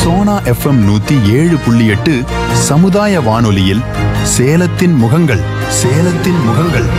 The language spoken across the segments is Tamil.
சோனா எஃப்எம் நூத்தி ஏழு புள்ளி எட்டு சமுதாய வானொலியில் சேலத்தின் முகங்கள் சேலத்தின் முகங்கள்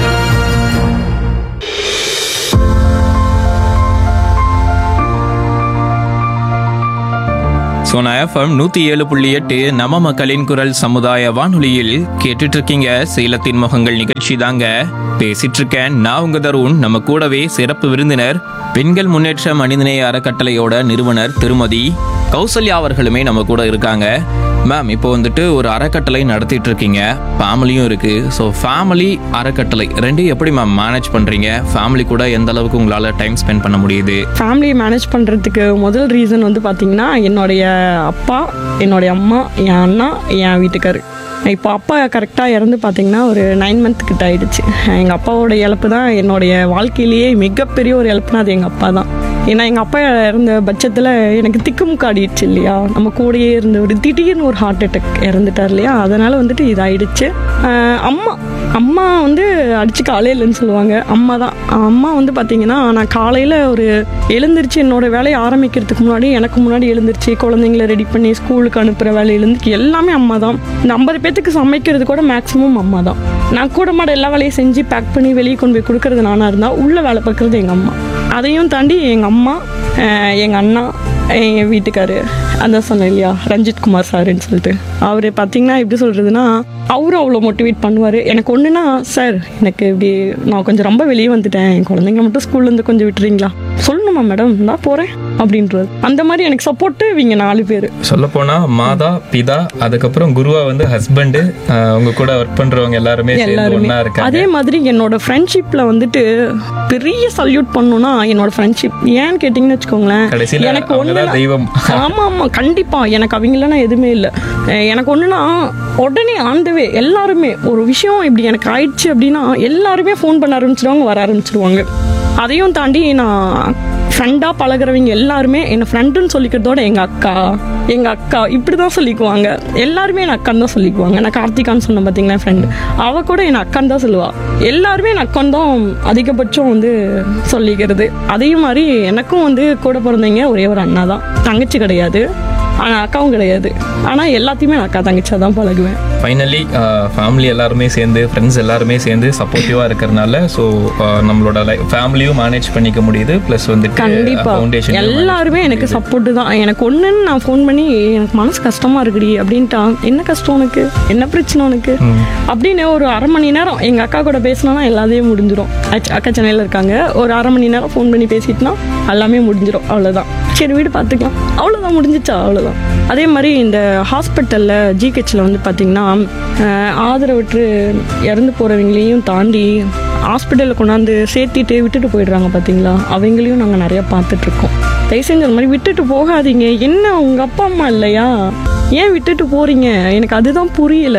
சோனா எஃப்எம் நூத்தி ஏழு புள்ளி எட்டு நம்ம மக்களின் குரல் சமுதாய வானொலியில் கேட்டுட்டு இருக்கீங்க சேலத்தின் முகங்கள் நிகழ்ச்சி தாங்க பேசிட்டு இருக்கேன் நான் உங்க தருண் நம்ம கூடவே சிறப்பு விருந்தினர் பெண்கள் முன்னேற்ற மனிதநேய அறக்கட்டளையோட நிறுவனர் திருமதி கௌசல்யா அவர்களுமே நம்ம கூட இருக்காங்க மேம் இப்போ வந்துட்டு ஒரு அறக்கட்டளை நடத்திட்டு இருக்கீங்க ஃபேமிலியும் இருக்கு ஸோ ஃபேமிலி அறக்கட்டளை ரெண்டையும் எப்படி மேம் மேனேஜ் பண்றீங்க ஃபேமிலி கூட எந்த அளவுக்கு உங்களால டைம் ஸ்பெண்ட் பண்ண முடியுது ஃபேமிலியை மேனேஜ் பண்ணுறதுக்கு முதல் ரீசன் வந்து பார்த்தீங்கன்னா என்னுடைய அப்பா என்னுடைய அம்மா என் அண்ணா என் வீட்டுக்காரு இப்போ அப்பா கரெக்டாக இறந்து பார்த்தீங்கன்னா ஒரு நைன் மந்த் கிட்ட ஆயிடுச்சு எங்கள் அப்பாவோட இழப்பு தான் என்னுடைய வாழ்க்கையிலேயே மிகப்பெரிய ஒரு இழப்புனா அது எங்கள் அப்பா தான் ஏன்னா எங்கள் அப்பா இறந்த பட்சத்தில் எனக்கு திக்குமுக்காடிடுச்சு இல்லையா நம்ம கூடயே இருந்த ஒரு திடீர்னு ஒரு ஹார்ட் அட்டாக் இறந்துட்டார் இல்லையா அதனால் வந்துட்டு இதாயிடுச்சு ஆஹ் அம்மா அம்மா வந்து அடிச்சு காலையிலன்னு சொல்லுவாங்க அம்மா தான் அம்மா வந்து பார்த்தீங்கன்னா நான் காலையில் ஒரு எழுந்திருச்சு என்னோட வேலையை ஆரம்பிக்கிறதுக்கு முன்னாடி எனக்கு முன்னாடி எழுந்திருச்சு குழந்தைங்கள ரெடி பண்ணி ஸ்கூலுக்கு அனுப்புகிற வேலையிலேருந்து எல்லாமே அம்மா தான் இந்த ஐம்பது பேத்துக்கு சமைக்கிறது கூட மேக்ஸிமம் அம்மா தான் நான் கூட மாட எல்லா வேலையும் செஞ்சு பேக் பண்ணி வெளியே கொண்டு போய் கொடுக்கறது நானாக இருந்தால் உள்ளே வேலை பார்க்குறது எங்கள் அம்மா அதையும் தாண்டி எங்கள் அம்மா எங்கள் அண்ணா எங்கள் வீட்டுக்காரு அதான் சொன்னேன் இல்லையா ரஞ்சித் குமார் சாருன்னு சொல்லிட்டு அவர் பார்த்தீங்கன்னா எப்படி சொல்கிறதுனா அவரும் அவ்வளோ மோட்டிவேட் பண்ணுவார் எனக்கு ஒன்றுனா சார் எனக்கு இப்படி நான் கொஞ்சம் ரொம்ப வெளியே வந்துட்டேன் என் குழந்தைங்க மட்டும் ஸ்கூல்லேருந்து கொஞ்சம் விட்டுறீங்களா சொல்லணுமா மேடம் நான் போகிறேன் அப்படின்றது அந்த மாதிரி எனக்கு சப்போர்ட்டு இவங்க நாலு பேர் சொல்ல போனா மாதா பிதா அதுக்கப்புறம் குருவா வந்து ஹஸ்பண்ட் உங்க கூட ஒர்க் பண்றவங்க எல்லாருமே சேர்ந்து எல்லாருமே ஒண்ணா இருக்காங்க அதே மாதிரி என்னோட ஃப்ரெண்ட்ஷிப்பில் வந்துட்டு பெரிய சல்யூட் பண்ணணும்னா என்னோட ஃப்ரெண்ட்ஷிப் ஏன்னு கேட்டிங்கன்னு வச்சுக்கோங்களேன் கடைசியில எனக்கு அவங்கதான் ஒன்று தெய்வம் ஆமா ஆமா கண்டிப்பா எனக்கு அவங்களனா எதுவுமே இல்லை எனக்கு ஒண்ணுனா உடனே ஆண்டவே எல்லாருமே ஒரு விஷயம் இப்படி எனக்கு ஆயிடுச்சு அப்படின்னா எல்லாருமே ஃபோன் பண்ண ஆரம்பிச்சிடுவாங்க வர ஆரம்பிச்சிடுவாங்க அதையும் தாண்டி நான் ஃப்ரெண்டாக பழகுறவங்க எல்லாருமே என்னை ஃப்ரெண்டுன்னு சொல்லிக்கிறதோட எங்கள் அக்கா எங்கள் அக்கா இப்படி தான் சொல்லிக்குவாங்க எல்லாருமே என் அக்கான்னு தான் சொல்லிக்குவாங்க நான் கார்த்திகான்னு சொன்னேன் பார்த்தீங்களா ஃப்ரெண்டு அவள் கூட என் அக்கான்னு தான் சொல்லுவா எல்லாருமே என் அக்கான் தான் அதிகபட்சம் வந்து சொல்லிக்கிறது அதே மாதிரி எனக்கும் வந்து கூட பிறந்தவங்க ஒரே ஒரு அண்ணா தான் தங்கச்சி கிடையாது ஆனால் அக்காவும் கிடையாது ஆனால் எல்லாத்தையுமே நான் அக்கா தங்கச்சியாக தான் பழகுவேன் ஃபைனலி ஃபேமிலி எல்லாருமே சேர்ந்து ஃப்ரெண்ட்ஸ் எல்லாருமே சேர்ந்து சப்போர்ட்டிவா இருக்கிறதுனால ஸோ நம்மளோட லைஃப் ஃபேமிலியும் மேனேஜ் பண்ணிக்க முடியுது ப்ளஸ் வந்துட்டு கண்டிப்பா ஃபவுண்டேஷன் எல்லாருமே எனக்கு சப்போர்ட் தான் எனக்கு ஒண்ணுன்னு நான் ஃபோன் பண்ணி எனக்கு மனசு கஷ்டமா இருக்குடி அப்படின்ட்டா என்ன கஷ்டம் உனக்கு என்ன பிரச்சனை உனக்கு அப்படின்னு ஒரு அரை மணி நேரம் எங்க அக்கா கூட பேசினா எல்லாத்தையும் முடிஞ்சிடும் அச்ச- அக்கா சென்னையில் இருக்காங்க ஒரு அரை மணி நேரம் ஃபோன் பண்ணி பேசிட்டுனா எல்லாமே முடிஞ்சிடும் அவ்வளோதான் சரி வீடு பார்த்துக்கலாம் அவ்வளோதான் முடிஞ்சிச்சா அவ்வளோதான் அதே மாதிரி இந்த ஹாஸ்பிட்டலில் ஜிஹெச்சில் வந்து பார்த்தீங்கன்னா அஹ், ஆதரவற்று இறந்து போகிறவங்களையும் தாண்டி ஹாஸ்பிட்டலில் கொண்டாந்து சேர்த்திட்டு விட்டுட்டு போயிடுறாங்க பார்த்தீங்களா அவங்களையும் நாங்கள் நிறையா பார்த்துட்ருக்கோம் தயவு செஞ்சு அந்த மாதிரி விட்டுட்டு போகாதீங்க என்ன உங்கள் அப்பா அம்மா இல்லையா ஏன் விட்டுட்டு போகிறீங்க எனக்கு அதுதான் புரியல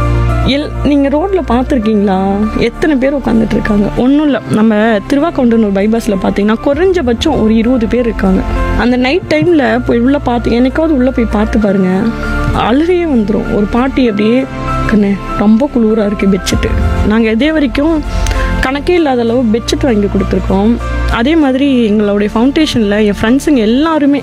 எல் நீங்கள் ரோட்டில் பார்த்துருக்கீங்களா எத்தனை பேர் உட்காந்துட்டு இருக்காங்க ஒன்றும் இல்லை நம்ம திருவாக்கவுண்டனூர் பைபாஸில் பார்த்தீங்கன்னா குறைஞ்சபட்சம் ஒரு இருபது பேர் இருக்காங்க அந்த நைட் டைமில் போய் உள்ளே பார்த்து என்னைக்காவது உள்ளே போய் பார்த்து பாருங்க அழுகையே வந்துடும் ஒரு பாட்டி அப்படியே கண்ணே ரொம்ப குளிராக இருக்குது பெட்ஷீட்டு நாங்கள் இதே வரைக்கும் கணக்கே இல்லாத அளவு பெட்ஷீட் வாங்கி கொடுத்துருக்கோம் அதே மாதிரி எங்களுடைய ஃபவுண்டேஷனில் என் ஃப்ரெண்ட்ஸுங்க எல்லாருமே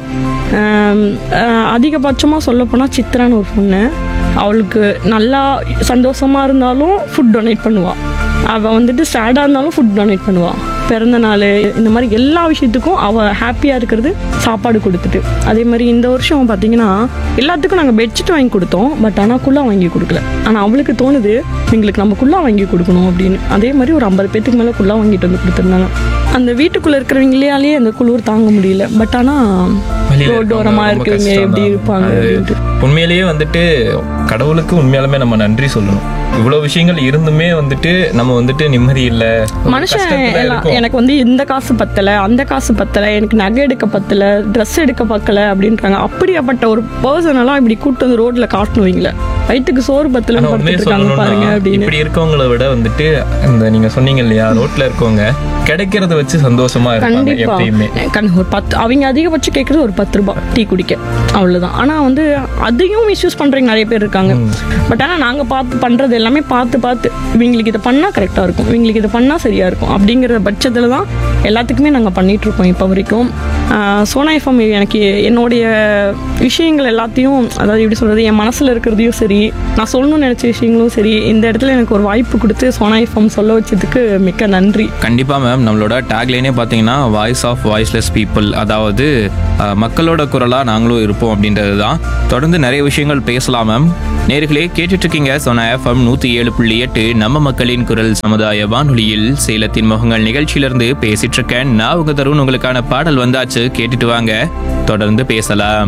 அதிகபட்சமாக சொல்லப்போனால் சித்ரான்னு ஒரு பொண்ணு அவளுக்கு நல்லா சந்தோஷமாக இருந்தாலும் ஃபுட் டொனேட் பண்ணுவாள் அவள் வந்துட்டு சேடாக இருந்தாலும் ஃபுட் டொனேட் பண்ணுவாள் பிறந்த நாள் இந்த மாதிரி எல்லா விஷயத்துக்கும் அவள் ஹாப்பியாக இருக்கிறது சாப்பாடு கொடுத்துட்டு அதே மாதிரி இந்த வருஷம் பார்த்தீங்கன்னா எல்லாத்துக்கும் நாங்கள் பெட்ஷீட் வாங்கி கொடுத்தோம் பட் ஆனால் குள்ளா வாங்கி கொடுக்கல ஆனால் அவளுக்கு தோணுது எங்களுக்கு நம்ம குள்ளா வாங்கி கொடுக்கணும் அப்படின்னு அதே மாதிரி ஒரு ஐம்பது பேத்துக்கு மேலே குள்ளா வாங்கிட்டு வந்து கொடுத்துருந்தாங்க அந்த வீட்டுக்குள்ளே இருக்கிறவங்களையாலேயே அந்த குளிர் தாங்க முடியல பட் ஆனால் வெளியில ரோடு இருக்கவங்க ஓரமாக ரொம்ப இருக்கிறவங்க கஷ்டம் எப்படி தான். இருப்பாங்க அது அப்படின்ட்டு உண்மையிலேயே வந்துட்டு கடவுளுக்கு உண்மையாலுமே நம்ம நன்றி சொல்லணும் இவ்வளவு விஷயங்கள் இருந்துமே வந்துட்டு நம்ம வந்துட்டு நிம்மதி இல்ல ஒரு மனுஷன் கஷ்டத்துல எல்லாம் இருக்கோம். எனக்கு வந்து இந்த காசு பத்தல அந்த காசு பத்தல எனக்கு நகை எடுக்க பத்தல ட்ரெஸ் எடுக்க பக்கல அப்படின்றாங்க அப்படியாப்பட்ட ஒரு பர்சன் எல்லாம் இப்படி கூட்டு வந்து ரோட்ல காட்டணும் வைங்களேன் வயிற்றுக்கு சோறு பத்துல ஆனா உண்மையை படுத்துட்டு இருக்காங்க பாருங்க சொல்லணும்னா அப்படின்னு இப்படி இருக்கவங்கள விட வந்துட்டு இந்த நீங்க சொன்னீங்க இல்லையா ரோட்ல இருக்கவங்க கிடைக்கிறத வச்சு சந்தோஷமா இருப்பாங்க கண்டிப்பா எப்பயுமே கண் ஒரு பத்து அவங்க அதிகபட்சம் கேட்குறது ஒரு பத்து ரூபாய் டீ குடிக்க அவ்வளவுதான் ஆனா வந்து அதையும் மிஸ்யூஸ் பண்றவங்க நிறைய பேர் இருக்காங்க பட் ஆனா நாங்க பார்த்து பண்றது எல்லாமே பார்த்து பார்த்து இவங்களுக்கு இதை பண்ணா கரெக்டா இருக்கும் இவங்களுக்கு இதை பண்ணா சரியா இருக்கும் அப்படிங்கிற பட்சத்துல தான் எல்லாத்துக்குமே நாங்க பண்ணிட்டு இருக்கோம் இப்போ வரைக்கும் ஆஹ் சோனா எஃப்எம் எனக்கு என்னுடைய விஷயங்கள் எல்லாத்தையும் அதாவது எப்படி சொல்றது என் மனசுல இருக்கிறதையும் சரி நான் சொல்லணும்னு நினைச்ச விஷயங்களும் சரி இந்த இடத்துல எனக்கு ஒரு வாய்ப்பு கொடுத்து சோனா எஃப்எம் சொல்ல வச்சதுக்கு மிக்க நன்றி கண்டிப்பா மேம் நம்மளோட டேக்லைனே பார்த்தீங்கன்னா வாய்ஸ் ஆஃப் வாய்ஸ்லெஸ் பீப்புள் அதாவது அஹ், மக்களோட குரலா நாங்களும் இருப்போம் அப்படின்றது தான் தொடர்ந்து நிறைய விஷயங்கள் பேசலாம் மேம் நேர்களே கேட்டுட்டு இருக்கீங்க சொன்ன எஃப்எம் நூத்தி ஏழு புள்ளி எட்டு நம்ம மக்களின் குரல் சமுதாய வானொலியில் சேலத்தின் முகங்கள் நிகழ்ச்சியிலிருந்து பேசிட்டு இருக்கேன் நான் உங்க தருண் உங்களுக்கான பாடல் வந்தாச்சு கேட்டுட்டு வாங்க தொடர்ந்து பேசலாம்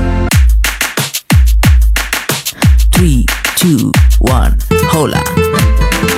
Three, two, one, hola.